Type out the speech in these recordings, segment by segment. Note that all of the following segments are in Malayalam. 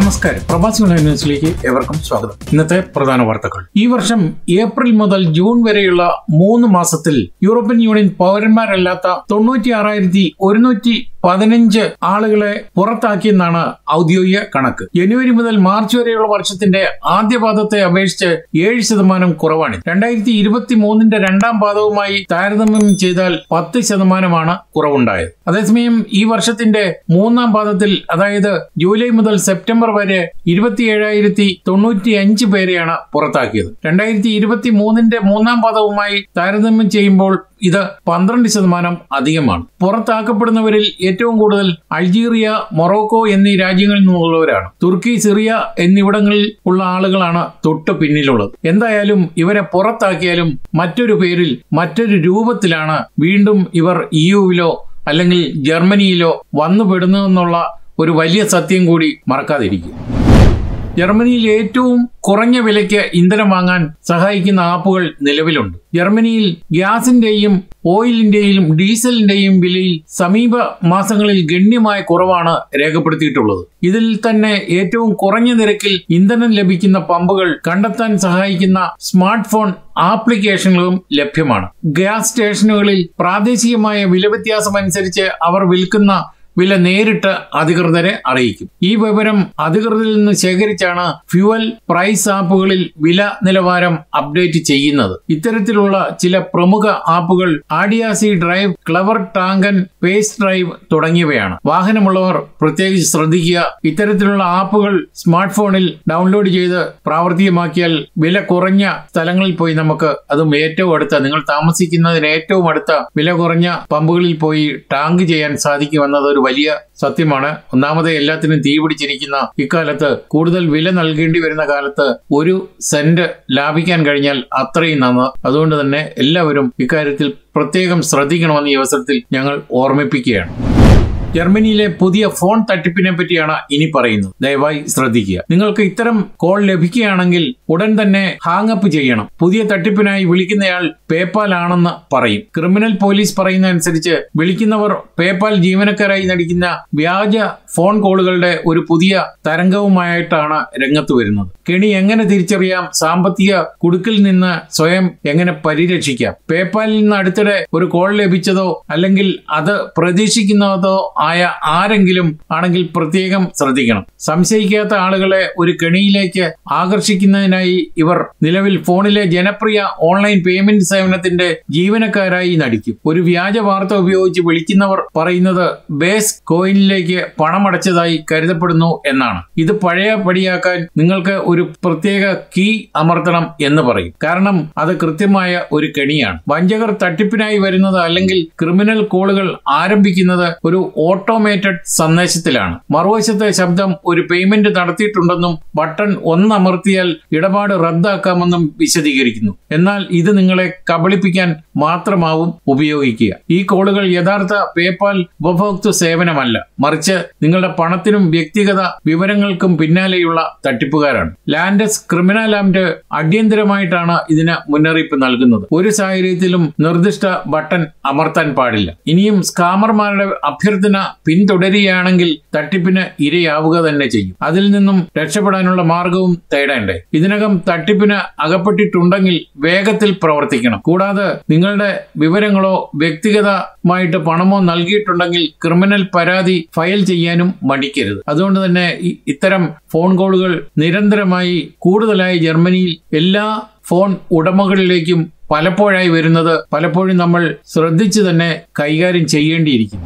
നമസ്കാരം പ്രവാസി ഓൺലൈൻ ന്യൂസിലേക്ക് ഏവർക്കും സ്വാഗതം ഇന്നത്തെ പ്രധാന വാർത്തകൾ ഈ വർഷം ഏപ്രിൽ മുതൽ ജൂൺ വരെയുള്ള മൂന്ന് മാസത്തിൽ യൂറോപ്യൻ യൂണിയൻ പൗരന്മാരല്ലാത്ത തൊണ്ണൂറ്റി ആറായിരത്തി ഒരുന്നൂറ്റി പതിനഞ്ച് ആളുകളെ പുറത്താക്കിയെന്നാണ് ഔദ്യോഗിക കണക്ക് ജനുവരി മുതൽ മാർച്ച് വരെയുള്ള വർഷത്തിന്റെ ആദ്യ പാദത്തെ അപേക്ഷിച്ച് ഏഴ് ശതമാനം കുറവാണ് രണ്ടായിരത്തി ഇരുപത്തി മൂന്നിന്റെ രണ്ടാം പാദവുമായി താരതമ്യം ചെയ്താൽ പത്ത് ശതമാനമാണ് കുറവുണ്ടായത് അതേസമയം ഈ വർഷത്തിന്റെ മൂന്നാം പാദത്തിൽ അതായത് ജൂലൈ മുതൽ സെപ്റ്റംബർ വരെ ഇരുപത്തിയേഴായിരത്തി തൊണ്ണൂറ്റി അഞ്ച് പേരെയാണ് പുറത്താക്കിയത് രണ്ടായിരത്തി ഇരുപത്തി മൂന്നിന്റെ മൂന്നാം പാദവുമായി താരതമ്യം ചെയ്യുമ്പോൾ ഇത് പന്ത്രണ്ട് ശതമാനം അധികമാണ് പുറത്താക്കപ്പെടുന്നവരിൽ ഏറ്റവും കൂടുതൽ അൾജീറിയ മൊറോക്കോ എന്നീ രാജ്യങ്ങളിൽ നിന്നുള്ളവരാണ് തുർക്കി സിറിയ എന്നിവിടങ്ങളിൽ ഉള്ള ആളുകളാണ് തൊട്ട് പിന്നിലുള്ളത് എന്തായാലും ഇവരെ പുറത്താക്കിയാലും മറ്റൊരു പേരിൽ മറ്റൊരു രൂപത്തിലാണ് വീണ്ടും ഇവർ ഇയുവിലോ അല്ലെങ്കിൽ ജർമ്മനിയിലോ വന്നുപെടുന്നതെന്നുള്ള ഒരു വലിയ സത്യം കൂടി മറക്കാതിരിക്കും ജർമ്മനിയിൽ ഏറ്റവും കുറഞ്ഞ വിലയ്ക്ക് ഇന്ധനം വാങ്ങാൻ സഹായിക്കുന്ന ആപ്പുകൾ നിലവിലുണ്ട് ജർമ്മനിയിൽ ഗ്യാസിന്റെയും ഓയിലിന്റെയും ഡീസലിന്റെയും വിലയിൽ സമീപ മാസങ്ങളിൽ ഗണ്യമായ കുറവാണ് രേഖപ്പെടുത്തിയിട്ടുള്ളത് ഇതിൽ തന്നെ ഏറ്റവും കുറഞ്ഞ നിരക്കിൽ ഇന്ധനം ലഭിക്കുന്ന പമ്പുകൾ കണ്ടെത്താൻ സഹായിക്കുന്ന സ്മാർട്ട് ഫോൺ ആപ്ലിക്കേഷനുകളും ലഭ്യമാണ് ഗ്യാസ് സ്റ്റേഷനുകളിൽ പ്രാദേശികമായ വിലവ്യത്യാസം അനുസരിച്ച് അവർ വിൽക്കുന്ന വില നേരിട്ട് അധികൃതരെ അറിയിക്കും ഈ വിവരം അധികൃതരിൽ നിന്ന് ശേഖരിച്ചാണ് ഫ്യുവൽ പ്രൈസ് ആപ്പുകളിൽ വില നിലവാരം അപ്ഡേറ്റ് ചെയ്യുന്നത് ഇത്തരത്തിലുള്ള ചില പ്രമുഖ ആപ്പുകൾ ആഡിയാസി ഡ്രൈവ് ക്ലവർ ടാങ്കൻ പേസ് ഡ്രൈവ് തുടങ്ങിയവയാണ് വാഹനമുള്ളവർ പ്രത്യേകിച്ച് ശ്രദ്ധിക്കുക ഇത്തരത്തിലുള്ള ആപ്പുകൾ സ്മാർട്ട് ഫോണിൽ ഡൗൺലോഡ് ചെയ്ത് പ്രാവർത്തികമാക്കിയാൽ വില കുറഞ്ഞ സ്ഥലങ്ങളിൽ പോയി നമുക്ക് അതും ഏറ്റവും അടുത്ത നിങ്ങൾ താമസിക്കുന്നതിന് ഏറ്റവും അടുത്ത വില കുറഞ്ഞ പമ്പുകളിൽ പോയി ടാങ്ക് ചെയ്യാൻ സാധിക്കുമെന്നത് ഒരു വലിയ സത്യമാണ് ഒന്നാമത് എല്ലാത്തിനും തീ പിടിച്ചിരിക്കുന്ന ഇക്കാലത്ത് കൂടുതൽ വില നൽകേണ്ടി വരുന്ന കാലത്ത് ഒരു സെന്റ് ലാഭിക്കാൻ കഴിഞ്ഞാൽ അത്രയും നന്ന് അതുകൊണ്ട് തന്നെ എല്ലാവരും ഇക്കാര്യത്തിൽ പ്രത്യേകം ശ്രദ്ധിക്കണമെന്ന് ഈ അവസരത്തിൽ ഞങ്ങൾ ഓർമ്മിപ്പിക്കുകയാണ് ജർമ്മനിയിലെ പുതിയ ഫോൺ തട്ടിപ്പിനെ പറ്റിയാണ് ഇനി പറയുന്നത് ദയവായി ശ്രദ്ധിക്കുക നിങ്ങൾക്ക് ഇത്തരം കോൾ ലഭിക്കുകയാണെങ്കിൽ ഉടൻ തന്നെ ഹാങ് അപ്പ് ചെയ്യണം പുതിയ തട്ടിപ്പിനായി വിളിക്കുന്നയാൾ പേപ്പാൽ ആണെന്ന് പറയും ക്രിമിനൽ പോലീസ് പറയുന്ന അനുസരിച്ച് വിളിക്കുന്നവർ പേപ്പാൽ ജീവനക്കാരായി നടിക്കുന്ന വ്യാജ ഫോൺ കോളുകളുടെ ഒരു പുതിയ തരംഗവുമായിട്ടാണ് രംഗത്ത് വരുന്നത് കെണി എങ്ങനെ തിരിച്ചറിയാം സാമ്പത്തിക കുടുക്കിൽ നിന്ന് സ്വയം എങ്ങനെ പരിരക്ഷിക്കാം പേപ്പാലിൽ നിന്ന് അടുത്തിടെ ഒരു കോൾ ലഭിച്ചതോ അല്ലെങ്കിൽ അത് പ്രതീക്ഷിക്കുന്നതോ ആയ ആരെങ്കിലും ആണെങ്കിൽ പ്രത്യേകം ശ്രദ്ധിക്കണം സംശയിക്കാത്ത ആളുകളെ ഒരു കെണിയിലേക്ക് ആകർഷിക്കുന്നതിനായി ഇവർ നിലവിൽ ഫോണിലെ ജനപ്രിയ ഓൺലൈൻ പേയ്മെന്റ് സേവനത്തിന്റെ ജീവനക്കാരായി നടിക്കും ഒരു വ്യാജ വാർത്ത ഉപയോഗിച്ച് വിളിക്കുന്നവർ പറയുന്നത് ബേസ് കോയിനിലേക്ക് പണമടച്ചതായി കരുതപ്പെടുന്നു എന്നാണ് ഇത് പഴയ പടിയാക്കാൻ നിങ്ങൾക്ക് ഒരു പ്രത്യേക കീ അമർത്തണം എന്ന് പറയും കാരണം അത് കൃത്യമായ ഒരു കെണിയാണ് വഞ്ചകർ തട്ടിപ്പിനായി വരുന്നത് അല്ലെങ്കിൽ ക്രിമിനൽ കോളുകൾ ആരംഭിക്കുന്നത് ഒരു ഓട്ടോമേറ്റഡ് സന്ദേശത്തിലാണ് മറുവശത്തെ ശബ്ദം ഒരു പേയ്മെന്റ് നടത്തിയിട്ടുണ്ടെന്നും ബട്ടൺ ഒന്നമർത്തിയാൽ ഇടപാട് റദ്ദാക്കാമെന്നും വിശദീകരിക്കുന്നു എന്നാൽ ഇത് നിങ്ങളെ കബളിപ്പിക്കാൻ മാത്രമാവും ഉപയോഗിക്കുക ഈ കോളുകൾ യഥാർത്ഥ പേപ്പാൽ ഉപഭോക്തൃ സേവനമല്ല മറിച്ച് നിങ്ങളുടെ പണത്തിനും വ്യക്തിഗത വിവരങ്ങൾക്കും പിന്നാലെയുള്ള തട്ടിപ്പുകാരാണ് ലാൻഡസ് ക്രിമിനൽ ആംഡ് അടിയന്തരമായിട്ടാണ് ഇതിന് മുന്നറിയിപ്പ് നൽകുന്നത് ഒരു സാഹചര്യത്തിലും നിർദ്ദിഷ്ട ബട്ടൺ അമർത്താൻ പാടില്ല ഇനിയും സ്കാമർമാരുടെ അഭ്യർത്ഥന പിന്തുടരുകയാണെങ്കിൽ തട്ടിപ്പിന് ഇരയാവുക തന്നെ ചെയ്യും അതിൽ നിന്നും രക്ഷപ്പെടാനുള്ള മാർഗവും തേടേണ്ടേ ഇതിനകം തട്ടിപ്പിന് അകപ്പെട്ടിട്ടുണ്ടെങ്കിൽ വേഗത്തിൽ പ്രവർത്തിക്കണം കൂടാതെ നിങ്ങളുടെ വിവരങ്ങളോ വ്യക്തിഗതമായിട്ട് പണമോ നൽകിയിട്ടുണ്ടെങ്കിൽ ക്രിമിനൽ പരാതി ഫയൽ ചെയ്യാനും മടിക്കരുത് അതുകൊണ്ട് തന്നെ ഇ- ഇത്തരം ഫോൺ കോളുകൾ നിരന്തരമായി കൂടുതലായി ജർമ്മനിയിൽ എല്ലാ ഫോൺ ഉടമകളിലേക്കും പലപ്പോഴായി വരുന്നത് പലപ്പോഴും നമ്മൾ ശ്രദ്ധിച്ചു തന്നെ കൈകാര്യം ചെയ്യേണ്ടിയിരിക്കും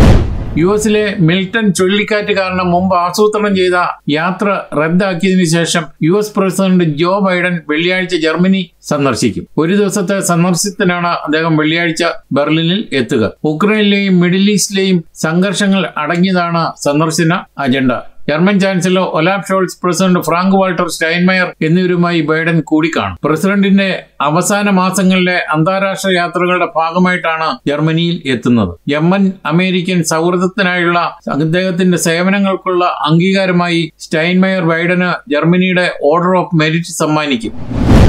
യു എസിലെ മിൽട്ടൺ ചുഴലിക്കാറ്റ് കാരണം മുമ്പ് ആസൂത്രണം ചെയ്ത യാത്ര റദ്ദാക്കിയതിനു ശേഷം U S president Joe Biden വെള്ളിയാഴ്ച ജർമ്മനി സന്ദർശിക്കും ഒരു ദിവസത്തെ സന്ദർശനത്തിനാണ് അദ്ദേഹം വെള്ളിയാഴ്ച ബെർലിനിൽ എത്തുക ഉക്രൈനിലെയും മിഡിൽ ഈസ്റ്റിലെയും സംഘർഷങ്ങൾ അടങ്ങിയതാണ് സന്ദർശന agenda German chancellor Olaf Scholz president Frank Walter Steinmeier എന്നിവരുമായി ബൈഡൻ കൂടിക്കാണും പ്രസിഡന്റിന്റെ അവസാന മാസങ്ങളിലെ അന്താരാഷ്ട്ര യാത്രകളുടെ ഭാഗമായിട്ടാണ് ജർമ്മനിയിൽ എത്തുന്നത് യമൻ അമേരിക്കൻ സൗഹൃദത്തിനായുള്ള അദ്ദേഹത്തിന്റെ സേവനങ്ങൾക്കുള്ള അംഗീകാരമായി സ്റ്റൈൻമയർ ബൈഡന് ജർമ്മനിയുടെ ഓർഡർ ഓഫ് മെരിറ്റ് സമ്മാനിക്കും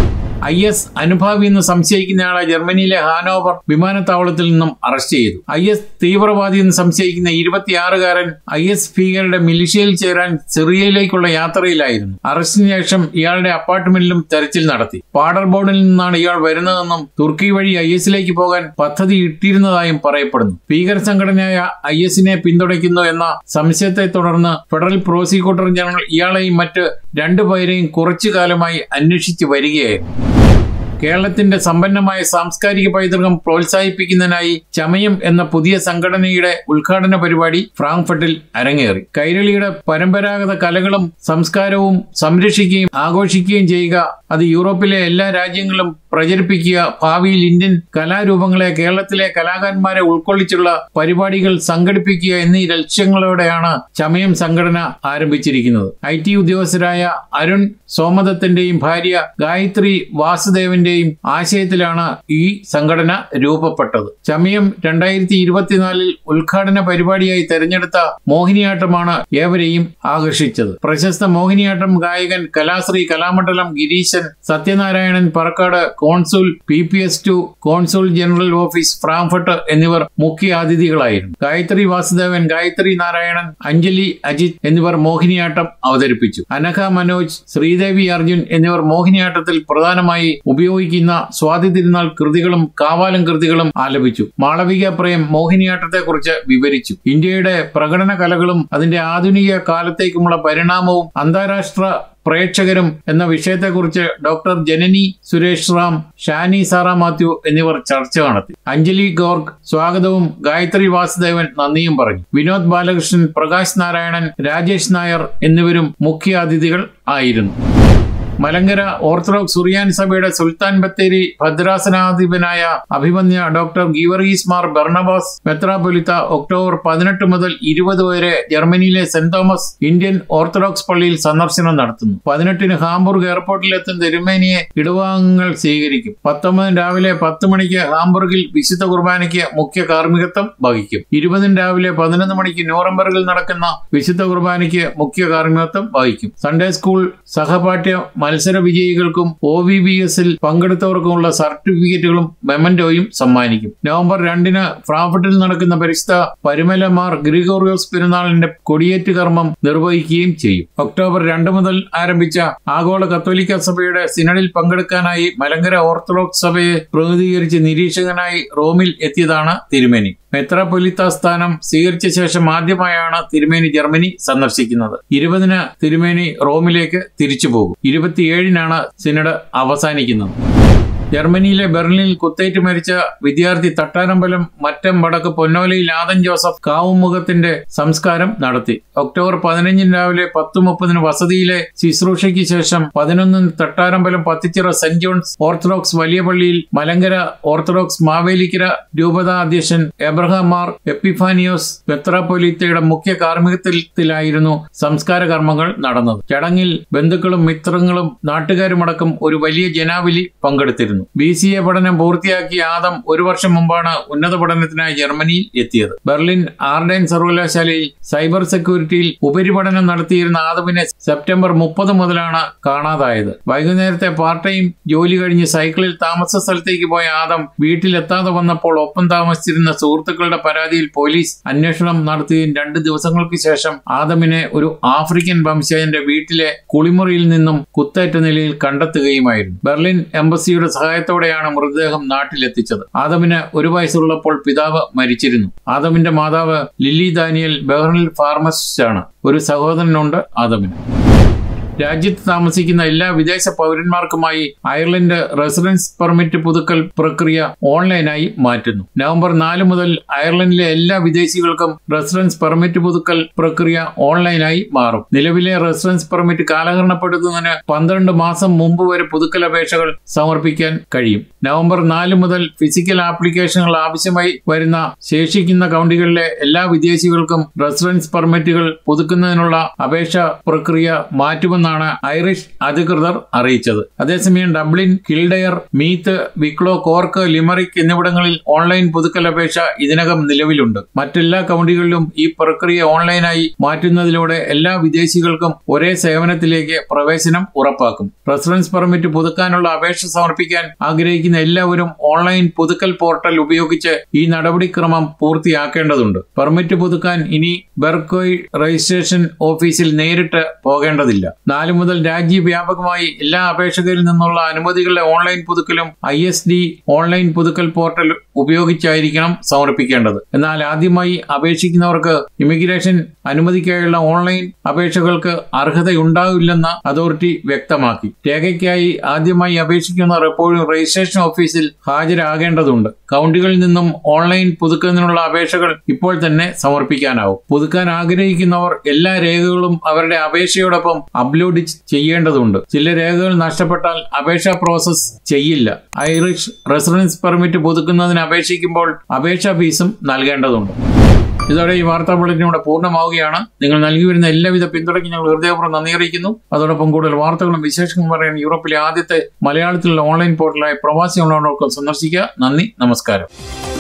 ഐ എസ് അനുഭാവിയെന്ന് സംശയിക്കുന്നയാളെ ജർമ്മനിയിലെ ഹാനോവർ വിമാനത്താവളത്തിൽ നിന്നും അറസ്റ്റ് ചെയ്തു ഐ എസ് തീവ്രവാദിയെന്ന് സംശയിക്കുന്ന ഇരുപത്തിയാറുകാരൻ ഐ എസ് ഭീകരരുടെ മിലിഷ്യയിൽ ചേരാൻ സിറിയയിലേക്കുള്ള യാത്രയിലായിരുന്നു അറസ്റ്റിന് ശേഷം ഇയാളുടെ അപ്പാർട്ട്മെന്റിലും തെരച്ചിൽ നടത്തി പാഡർബോർഡിൽ നിന്നാണ് ഇയാൾ വരുന്നതെന്നും തുർക്കി വഴി ഐ എസിലേക്ക് പോകാൻ പദ്ധതി ഇട്ടിരുന്നതായും പറയപ്പെടുന്നു ഭീകര സംഘടനയായ ഐ എസിനെ പിന്തുണയ്ക്കുന്നു എന്ന സംശയത്തെ തുടർന്ന് ഫെഡറൽ പ്രോസിക്യൂട്ടർ ജനറൽ ഇയാളെയും മറ്റ് രണ്ടുപേരെയും കുറച്ചു കാലമായി അന്വേഷിച്ചു വരികയായിരുന്നു കേരളത്തിന്റെ സമ്പന്നമായ സാംസ്കാരിക പൈതൃകം പ്രോത്സാഹിപ്പിക്കുന്നതിനായി ചമയം എന്ന പുതിയ സംഘടനയുടെ ഉദ്ഘാടന പരിപാടി ഫ്രാങ്ക്ഫർട്ടിൽ അരങ്ങേറി കൈരളിയുടെ പരമ്പരാഗത കലകളും സംസ്കാരവും സംരക്ഷിക്കുകയും ആഘോഷിക്കുകയും ചെയ്യുക അത് യൂറോപ്പിലെ എല്ലാ രാജ്യങ്ങളും പ്രചരിപ്പിക്കുക ഭാവിയിൽ ഇന്ത്യൻ കലാരൂപങ്ങളെ കേരളത്തിലെ കലാകാരന്മാരെ ഉൾക്കൊള്ളിച്ചുള്ള പരിപാടികൾ സംഘടിപ്പിക്കുക എന്നീ ലക്ഷ്യങ്ങളോടെയാണ് ചമയം സംഘടന ആരംഭിച്ചിരിക്കുന്നത് ഐ ടി ഉദ്യോഗസ്ഥരായ അരുൺ സോമദത്തിന്റെയും ഭാര്യ ഗായത്രി വാസുദേവന്റെയും ആശയത്തിലാണ് ഈ സംഘടന രൂപപ്പെട്ടത് ചമയം രണ്ടായിരത്തി ഇരുപത്തിനാലിൽ ഉദ്ഘാടന പരിപാടിയായി തെരഞ്ഞെടുത്ത മോഹിനിയാട്ടമാണ് ഏവരെയും ആകർഷിച്ചത് പ്രശസ്ത മോഹിനിയാട്ടം ഗായകൻ Kalashree Kalamandalam Gireesan Sathyanarayanan Parakkad consul P P S to consul general office Frankfurt എന്നിവർ മുഖ്യ അതിഥികളായിരുന്നു ഗായത്രി വാസുദേവൻ ഗായത്രി നാരായണൻ അഞ്ജലി അജിത് എന്നിവർ മോഹിനിയാട്ടം അവതരിപ്പിച്ചു അനഘ മനോജ് ശ്രീദേവി അർജുൻ എന്നിവർ മോഹിനിയാട്ടത്തിൽ പ്രധാനമായി ഉപയോഗിക്കുന്ന സ്വാതി തിരുനാൾ കൃതികളും കാവാലം കൃതികളും ആലപിച്ചു മാളവിക പ്രേം മോഹിനിയാട്ടത്തെക്കുറിച്ച് വിവരിച്ചു ഇന്ത്യയുടെ പ്രകടന കലകളും അതിന്റെ ആധുനിക കാലത്തേക്കുമുള്ള പരിണാമവും അന്താരാഷ്ട്ര പ്രേക്ഷകരും എന്ന വിഷയത്തെക്കുറിച്ച് ഡോക്ടർ ജനനി സുരേഷ് റാം ഷാനി സാറ മാത്യു എന്നിവർ ചർച്ച നടത്തി അഞ്ജലി ഗോർഗ് സ്വാഗതവും ഗായത്രി വാസുദേവൻ നന്ദിയും പറഞ്ഞു വിനോദ് ബാലകൃഷ്ണൻ പ്രകാശ് നാരായണൻ രാജേഷ് നായർ എന്നിവരും മുഖ്യ അതിഥികൾ ആയിരുന്നു മലങ്കര ഓർത്തഡോക്സ് സുറിയാനി സഭയുടെ സുൽത്താൻ ബത്തേരി ഭദ്രാസനാധിപനായ അഭിമന്യ ഡോക്ടർ ഗീവർഗീസ് മാർ ബർണബാസ് മെത്രാപൊലിത്ത ഒക്ടോബർ പതിനെട്ട് മുതൽ ഇരുപത് വരെ ജർമ്മനിയിലെ സെന്റ് തോമസ് ഇന്ത്യൻ ഓർത്തഡോക്സ് പള്ളിയിൽ സന്ദർശനം നടത്തുന്നു പതിനെട്ടിന് ഹാംബുർഗ് എയർപോർട്ടിലെത്തുന്ന തിരുമേനിയെ ഇടവാംഗങ്ങൾ സ്വീകരിക്കും പത്തൊമ്പതിന് രാവിലെ പത്ത് മണിക്ക് ഹാംബുർഗിൽ വിശുദ്ധ കുർബാനയ്ക്ക് മുഖ്യ കാർമ്മികത്വം വഹിക്കും ഇരുപതിന് രാവിലെ പതിനൊന്ന് മണിക്ക് ന്യൂറംബർഗിൽ നടക്കുന്ന വിശുദ്ധ കുർബാനയ്ക്ക് മുഖ്യ കാർമ്മികത്വം വഹിക്കും സൺഡേ സ്കൂൾ സഹപാഠ്യ മത്സര വിജയികൾക്കും ഒ വി ബി എസിൽ പങ്കെടുത്തവർക്കുമുള്ള സർട്ടിഫിക്കറ്റുകളും മെമന്റോയും സമ്മാനിക്കും നവംബർ രണ്ടിന് ഫ്രാഫർട്ടിൽ നടക്കുന്ന പരിശുദ്ധ പരുമലമാർ ഗ്രിഗോറിയോസ് പെരുന്നാളിന്റെ കൊടിയേറ്റ് കർമ്മം നിർവഹിക്കുകയും ചെയ്യും ഒക്ടോബർ രണ്ട് മുതൽ ആരംഭിച്ച ആഗോള കത്തോലിക്ക സഭയുടെ സിനഡിൽ പങ്കെടുക്കാനായി മലങ്കര ഓർത്തഡോക്സ് സഭയെ പ്രതിനിധീകരിച്ച് നിരീക്ഷകനായി റോമിൽ എത്തിയതാണ് തിരുമേനി മെത്രാപൊലിത്ത സ്ഥാനം സ്വീകരിച്ച ശേഷം ആദ്യമായാണ് തിരുമേനി ജർമ്മനി സന്ദർശിക്കുന്നത് ഇരുപതിന് തിരുമേനി റോമിലേക്ക് തിരിച്ചു പോകും ഇരുപത്തിയേഴിനാണ് സിനഡ് അവസാനിക്കുന്നത് ജർമ്മനിയിലെ ബെർലിനിൽ കുത്തേറ്റ് മരിച്ച വിദ്യാർത്ഥി തട്ടാരമ്പലം മറ്റം വടക്ക് പൊന്നോലയിൽ ആദൻ ജോസഫ് കാവുമുഖത്തിന്റെ സംസ്കാരം നടത്തി ഒക്ടോബർ പതിനഞ്ചിന് രാവിലെ പത്ത് മുപ്പതിന് വസതിയിലെ ശുശ്രൂഷയ്ക്ക് ശേഷം പതിനൊന്നിന് Thattarambalam Pathichira saint John's orthodox വലിയ പള്ളിയിൽ മലങ്കര ഓർത്തഡോക്സ് മാവേലിക്കര രൂപത അധ്യക്ഷൻ എബ്രഹാം മാർ എപ്പിഫാനിയോസ് മെത്രാപ്പൊലീത്തയുടെ മുഖ്യ കാർമ്മികത്വത്തിലായിരുന്നു സംസ്കാര കർമ്മങ്ങൾ നടന്നത് ചടങ്ങിൽ ബന്ധുക്കളും മിത്രങ്ങളും നാട്ടുകാരുമടക്കം ഒരു വലിയ ജനാവലി പങ്കെടുത്തിരുന്നു ബി സി എ പഠനം പൂർത്തിയാക്കിയ ആദം ഒരു വർഷം മുമ്പാണ് ഉന്നത പഠനത്തിനായി ജർമ്മനിയിൽ എത്തിയത് ബെർലിൻ ആർഡൈൻ സർവകലാശാലയിൽ സൈബർ സെക്യൂരിറ്റിയിൽ ഉപരിപഠനം നടത്തിയിരുന്ന ആദമിനെ സെപ്റ്റംബർ മുപ്പത് മുതലാണ് കാണാതായത് വൈകുന്നേരത്തെ പാർട്ട് ടൈം ജോലി കഴിഞ്ഞ് സൈക്കിളിൽ താമസ സ്ഥലത്തേക്ക് പോയ ആദം വീട്ടിലെത്താതെ വന്നപ്പോൾ ഒപ്പം താമസിച്ചിരുന്ന സുഹൃത്തുക്കളുടെ പരാതിയിൽ പോലീസ് അന്വേഷണം നടത്തുകയും രണ്ട് ദിവസങ്ങൾക്ക് ശേഷം ആദമിനെ ഒരു ആഫ്രിക്കൻ വംശജന്റെ വീട്ടിലെ കുളിമുറിയിൽ നിന്നും കുത്തേറ്റ നിലയിൽ കണ്ടെത്തുകയുമായിരുന്നു ബെർലിൻ എംബസിയുടെ സഹായത്തോടെയാണ് മൃതദേഹം നാട്ടിലെത്തിച്ചത് ആദമിന് ഒരു വയസ്സുള്ളപ്പോൾ പിതാവ് മരിച്ചിരുന്നു ആദമിന്റെ മാതാവ് ലില്ലി ദാനിയൽ ബെഹ്റിൽ ഫാർമസിസ്റ്റ് ആണ് ഒരു സഹോദരനുണ്ട് ആദമിന് രാജ്യത്ത് താമസിക്കുന്ന എല്ലാ വിദേശ പൗരന്മാർക്കുമായി അയർലൻഡ് റെസിഡൻസ് പെർമിറ്റ് പുതുക്കൽ പ്രക്രിയ ഓൺലൈനായി മാറ്റുന്നു നവംബർ നാല് മുതൽ അയർലൻഡിലെ എല്ലാ വിദേശികൾക്കും റെസിഡൻസ് പെർമിറ്റ് പുതുക്കൽ പ്രക്രിയ ഓൺലൈനായി മാറും നിലവിലെ റെസിഡൻസ് പെർമിറ്റ് കാലഹരണപ്പെടുത്തുന്നതിന് പന്ത്രണ്ട് മാസം മുമ്പ് വരെ പുതുക്കൽ അപേക്ഷകൾ സമർപ്പിക്കാൻ കഴിയും നവംബർ നാല് മുതൽ ഫിസിക്കൽ ആപ്ലിക്കേഷനുകൾ ആവശ്യമായി വരുന്ന ശേഷിക്കുന്ന കൗണ്ടികളിലെ എല്ലാ വിദേശികൾക്കും റെസിഡൻസ് പെർമിറ്റുകൾ പുതുക്കുന്നതിനുള്ള അപേക്ഷ പ്രക്രിയ മാറ്റുമെന്ന് നൽകുമെന്നാണ് ഐറിഷ് അധികൃതർ അറിയിച്ചത് അതേസമയം Dublin Kildare Meath Wicklow Cork Limerick എന്നിവിടങ്ങളിൽ ഓൺലൈൻ പുതുക്കൽ അപേക്ഷ ഇതിനകം നിലവിലുണ്ട് മറ്റെല്ലാ കൗണ്ടികളിലും ഈ പ്രക്രിയ ഓൺലൈനായി മാറ്റുന്നതിലൂടെ എല്ലാ വിദേശികൾക്കും ഒരേ സേവനത്തിലേക്ക് പ്രവേശനം ഉറപ്പാക്കും റെസിഡൻസ് പെർമിറ്റ് പുതുക്കാനുള്ള അപേക്ഷ സമർപ്പിക്കാൻ ആഗ്രഹിക്കുന്ന എല്ലാവരും ഓൺലൈൻ പുതുക്കൽ പോർട്ടൽ ഉപയോഗിച്ച് ഈ നടപടിക്രമം പൂർത്തിയാക്കേണ്ടതുണ്ട് പെർമിറ്റ് പുതുക്കാൻ ഇനി ബെർക്കോയ് രജിസ്ട്രേഷൻ ഓഫീസിൽ നേരിട്ട് പോകേണ്ടതില്ല നാലു മുതൽ രാജ്യവ്യാപകമായി എല്ലാ അപേക്ഷകരിൽ നിന്നുള്ള അനുമതികളുടെ ഓൺലൈൻ പുതുക്കലും ഐ എസ് ഡി ഓൺലൈൻ പുതുക്കൽ പോർട്ടൽ ഉപയോഗിച്ചായിരിക്കണം സമർപ്പിക്കേണ്ടത് എന്നാൽ ആദ്യമായി അപേക്ഷിക്കുന്നവർക്ക് ഇമിഗ്രേഷൻ അനുമതിക്കായുള്ള ഓൺലൈൻ അപേക്ഷകൾക്ക് അർഹതയുണ്ടാവില്ലെന്ന് അതോറിറ്റി വ്യക്തമാക്കി രേഖയ്ക്കായി ആദ്യമായി അപേക്ഷിക്കുന്നവർ എപ്പോഴും രജിസ്ട്രേഷൻ ഓഫീസിൽ ഹാജരാകേണ്ടതുണ്ട് കൗണ്ടികളിൽ നിന്നും ഓൺലൈൻ പുതുക്കുന്നതിനുള്ള അപേക്ഷകൾ ഇപ്പോൾ തന്നെ സമർപ്പിക്കാനാവും പുതുക്കാൻ ആഗ്രഹിക്കുന്നവർ എല്ലാ രേഖകളും അവരുടെ അപേക്ഷയോടൊപ്പം അപ്ലോഡ് ചെയ്യേണ്ടതുണ്ട് ചില രേഖകൾ നഷ്ടപ്പെട്ടാൽ അപേക്ഷാ പ്രോസസ് ചെയ്യില്ല ഐറിഷ് റെസിഡൻസ് പെർമിറ്റ് പുതുക്കുന്നതിന് അപേക്ഷിക്കുമ്പോൾ അപേക്ഷാ ഫീസും നൽകേണ്ടതുണ്ട് ഇതോടെ ഈ വാർത്താ ബുള്ളറ്റിൻ ഇവിടെ പൂർണ്ണമാവുകയാണ് നിങ്ങൾ നൽകി വരുന്ന എല്ലാവിധ പിന്തുണയ്ക്കും ഞങ്ങൾ ഹൃദയപൂർവ്വം നന്ദി അറിയിക്കുന്നു അതോടൊപ്പം കൂടുതൽ വാർത്തകളും വിശേഷങ്ങളും പറയാൻ യൂറോപ്പിലെ ആദ്യത്തെ മലയാളത്തിലുള്ള ഓൺലൈൻ പോർട്ടലായ പ്രവാസി ഓൺലൈൻ സന്ദർശിക്കുക നന്ദി നമസ്കാരം